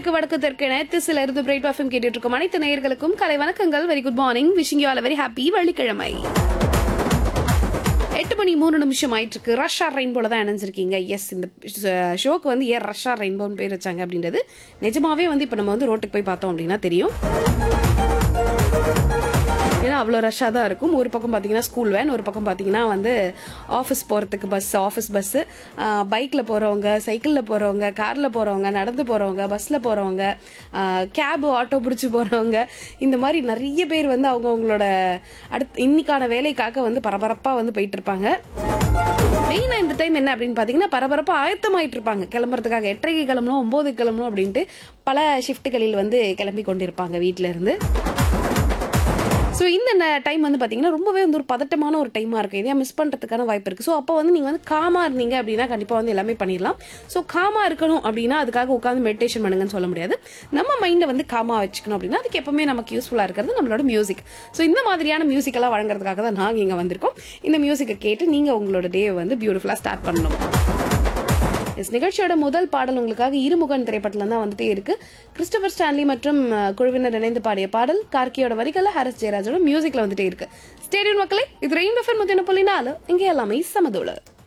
கிழக்கு வடக்கு தெற்கு நேற்று சில இருந்து பிரைட் பர்ஃபம் கேட்டுட்டு இருக்கும் அனைத்து நேயர்களுக்கும் கலை வணக்கங்கள் very good morning wishing you all very happy வெள்ளிக்கிழமை எட்டு மணி மூணு நிமிஷம் ஆயிட்டு இருக்கு ரஷ்ஷா ரெயின்போல தான் இணைஞ்சிருக்கீங்க எஸ் இந்த ஷோக்கு வந்து ஏன் ரஷ்ஷா ரெயின்போன்னு பேர் வச்சாங்க அப்படின்றது நிஜமாவே வந்து இப்போ நம்ம வந்து ரோட்டுக்கு போய் பார்த்தோம் அப்படின்னா தெரியும் ஏன்னா அவ்வளோ ரஷ்ஷாக தான் இருக்கும் ஒரு பக்கம் பார்த்தீங்கன்னா ஸ்கூல் வேன் ஒரு பக்கம் பார்த்தீங்கன்னா வந்து ஆஃபீஸ் போகிறதுக்கு பஸ் ஆஃபீஸ் பஸ்ஸு பைக்கில் போகிறவங்க சைக்கிளில் போகிறவங்க காரில் போகிறவங்க நடந்து போகிறவங்க பஸ்ஸில் போகிறவங்க கேப் ஆட்டோ பிடிச்சி போகிறவங்க இந்த மாதிரி நிறைய பேர் வந்து அவங்க அவங்களோட அடுத்து இன்னைக்கான வேலைக்காக வந்து பரபரப்பாக வந்து போயிட்டு இருப்பாங்க மெயினாக இந்த டைம் என்ன அப்படின்னு பார்த்தீங்கன்னா பரபரப்பாக ஆயத்தமாயிட்டு இருப்பாங்க கிளம்புறதுக்காக எட்டரைக்கு கிளம்பணும் ஒம்பது கிளம்பணும் அப்படின்ட்டு பல ஷிஃப்ட்டுகளில் வந்து கிளம்பி கொண்டிருப்பாங்க வீட்டில இருந்து ஸோ இந்த டைம் வந்து பார்த்தீங்கன்னா ரொம்பவே வந்து ஒரு பதட்டமான ஒரு டைமாக இருக்கும் இதையா மிஸ் பண்ணுறதுக்கான வாய்ப்பு இருக்குது ஸோ அப்போ வந்து நீங்கள் வந்து காமாக இருந்தீங்க அப்படின்னா கண்டிப்பாக வந்து எல்லாமே பண்ணிடலாம் ஸோ காமாக இருக்கணும் அப்படின்னா அதுக்காக உட்காந்து மெடிடேஷன் பண்ணுங்கன்னு சொல்ல முடியாது நம்ம மைண்டை வந்து காமாக வச்சுக்கணும் அப்படின்னா அதுக்கு எப்பவுமே நமக்கு யூஸ்ஃபுல்லாக இருக்கிறது நம்மளோட மியூசிக் ஸோ இந்த மாதிரியான மியூசிக்கெல்லாம் வழங்குறதுக்காக தான் நாங்கள் இங்கே வந்திருக்கோம் இந்த மியூசிக்கை கேட்டு நீங்கள் உங்களோட டே வந்து பியூட்டிஃபுல்லாக ஸ்டார்ட் பண்ணணும் எஸ் நிகழ்ச்சியோட முதல் பாடல் உங்களுக்காக இருமுகன் திரைப்படத்துல தான் வந்துட்டே இருக்கு கிறிஸ்டபர் ஸ்டான்லி மற்றும் அஹ், குழுவினர் இணைந்து பாடிய பாடல் கார்கியோட வரிகள்ல ஹாரிஸ் ஜெயராஜோட மியூசிக்ல வந்துட்டே இருக்கு ஸ்டேடியம் மக்களே இது ரெயின் புள்ளி நாலு இங்கே எல்லாமே சமதோல